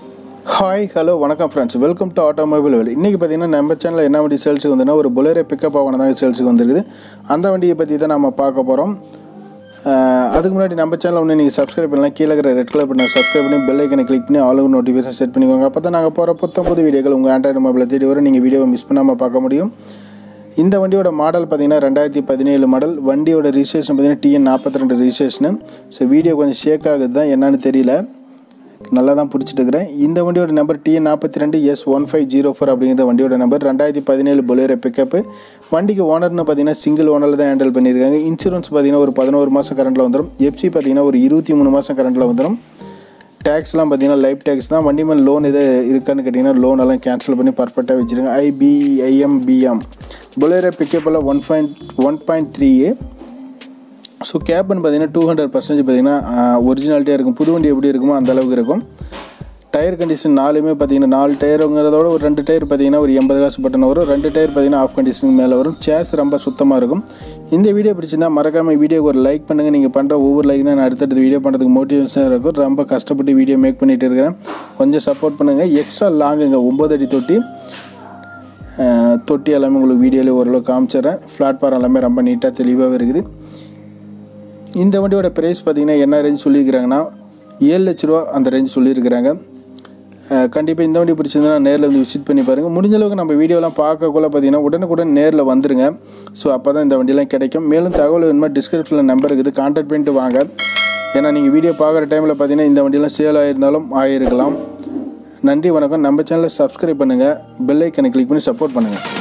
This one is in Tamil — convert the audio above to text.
ஹாய் ஹலோ வணக்கம் friends welcome to automobile Vel இன்றைக்கி பார்த்தீங்கன்னா நம்ம சேனலில் என்ன வண்டி சேல்ஸுக்கு வந்துன்னா ஒரு புலேரோ பிக்கப் ஆகணும் தான் சேல்ஸுக்கு வந்திருக்குது அந்த வண்டியை பற்றி தான் நம்ம பார்க்க போகிறோம் அதுக்கு முன்னாடி நம்ம சேனல் ஒன்று நீங்கள் சப்ஸ்கிரைப் பண்ணலாம் கீழே இருக்கிற ரெட் கலர் பண்ணி சப்ஸ்கிரைப் பண்ணி பெல் ஐக்கனை கிளிக் பண்ணி ஆல் நோட்டிஃபிகேஷன் செட் பண்ணிக்கோங்க அப்போ தான் நாங்கள் போகிற புத்தம் புது வீடியோக்கள் உங்கள் ஆண்ட்ராய்டு மொபைலில் தேடி வரும் நீங்கள் வீடியோவை மிஸ் பண்ணாமல் பார்க்க முடியும் இந்த வண்டியோட மாடல் பார்த்தீங்கன்னா ரெண்டாயிரத்தி பதினேழு மாடல் வண்டியோட ரிஜிஸ்ட்ரேஷன் பார்த்தீங்கன்னா டிஎன் நாற்பத்தி ரெண்டு ரிஜிஸ்ட்ரேஷனு ஸோ வீடியோ கொஞ்சம் ஷேக் ஆகுது தான் என்னன்னு தெரியல நல்லா தான் பிடிச்சிட்டு இருக்கிறேன் இந்த வண்டியோட நம்பர் டிஎன் நாற்பத்தி ரெண்டு S one five zero four அப்படிங்கிற வண்டியோட நம்பர் ரெண்டாயிரத்தி பதினேழு பொலேரோ பிக்கப்பு வண்டிக்கு ஓனர்னு பார்த்தீங்கன்னா சிங்கிள் ஓனரில் தான் ஹேண்டில் பண்ணியிருக்காங்க இன்சூரன்ஸ் பார்த்தீங்கன்னா ஒரு பதினோரு மாதம் கரண்ட்டில் வந்துடும் எஃப்சி பார்த்தீங்கன்னா ஒரு இருபத்தி மூணு மாதம் கரண்ட்டில் வந்துடும் டேக்ஸ்லாம் பார்த்தீங்கன்னா லைஃப் டேக்ஸ் தான் வண்டி மேலே லோன் எது இருக்கான்னு கேட்டிங்கன்னா லோன் எல்லாம் கேன்சல் பண்ணி பர்ஃபெக்டாக வச்சுருங்க ஐபிஐஎம்பிஎம் பொலேரோ பிக்கப்பில் one point one point three A so கேப்னு பார்த்தீங்கன்னா டூ ஹண்ட்ரட் பர்சன்டேஜ் பார்த்தீங்கன்னா ஒரிஜினாலிட்டியாக இருக்கும் புது வண்டி எப்படி இருக்குமோ அந்த அளவுக்கு இருக்கும் டயர் கண்டிஷன் நாலுமே பார்த்தீங்கன்னா நாலு டயருங்கிறதோட ஒரு ரெண்டு டயர் பார்த்தீங்கன்னா ஒரு எண்பது காசு பட்டன் வரும் ரெண்டு டயர் பார்த்தீங்கன்னா ஆஃப் கண்டிஷனுக்கு மேலே வரும் சேஸ் ரொம்ப சுத்தமாக இருக்கும் இந்த வீடியோ பிடிச்சிருந்தா மறக்காமல் வீடியோக்கு ஒரு லைக் பண்ணுங்கள் நீங்கள் பண்ணுற ஒவ்வொரு லைக் தான் நான் அடுத்தடுத்து வீடியோ பண்ணுறதுக்கு மோட்டிவேஷனாக இருக்கும் ரொம்ப கஷ்டப்பட்டு வீடியோ மேக் பண்ணிகிட்டு இருக்கிறேன் கொஞ்சம் சப்போர்ட் பண்ணுங்கள் எக்ஸ்ட்ரா லாங்குங்க ஒம்பது அடி தொட்டி அஹ், தொட்டி எல்லாமே உங்களுக்கு வீடியோவில் ஓரளவு காமிச்சிடுறேன் பிளாட்ஃபார்ம் எல்லாமே ரொம்ப நீட்டாக தெளிவாகவே இருக்குது இந்த வண்டியோட ப்ரைஸ் பார்த்தீங்கன்னா என்ன ரேஞ்ச் சொல்லியிருக்கிறாங்கன்னா ஏழு லட்ச ரூபா அந்த ரேஞ்ச் சொல்லியிருக்கிறாங்க கண்டிப்பாக இந்த வண்டி பிடிச்சிருந்தா நேரில் வந்து விசிட் பண்ணி பாருங்கள் முடிஞ்ச அளவுக்கு நம்ம வீடியோலாம் பார்க்கக்குள்ள பார்த்தீங்கன்னா உடனுக்குடன் நேரில் வந்துருங்க ஸோ அப்போ தான் இந்த வண்டியெல்லாம் கிடைக்கும் மேலும் தகவல் வேணுமா டிஸ்கிரிப்ஷனில் நம்பர் இருக்குது கான்டாக்ட் பண்ணிட்டு வாங்க ஏன்னா நீங்கள் வீடியோ பார்க்குற டைமில் பார்த்தீங்கன்னா இந்த வண்டியெல்லாம் சேல் ஆகிருந்தாலும் ஆகிருக்கலாம் நன்றி வணக்கம் நம்ம சேனலை சப்ஸ்கிரைப் பண்ணுங்கள் பெல் ஐக்கனை கிளிக் பண்ணி சப்போர்ட் பண்ணுங்கள்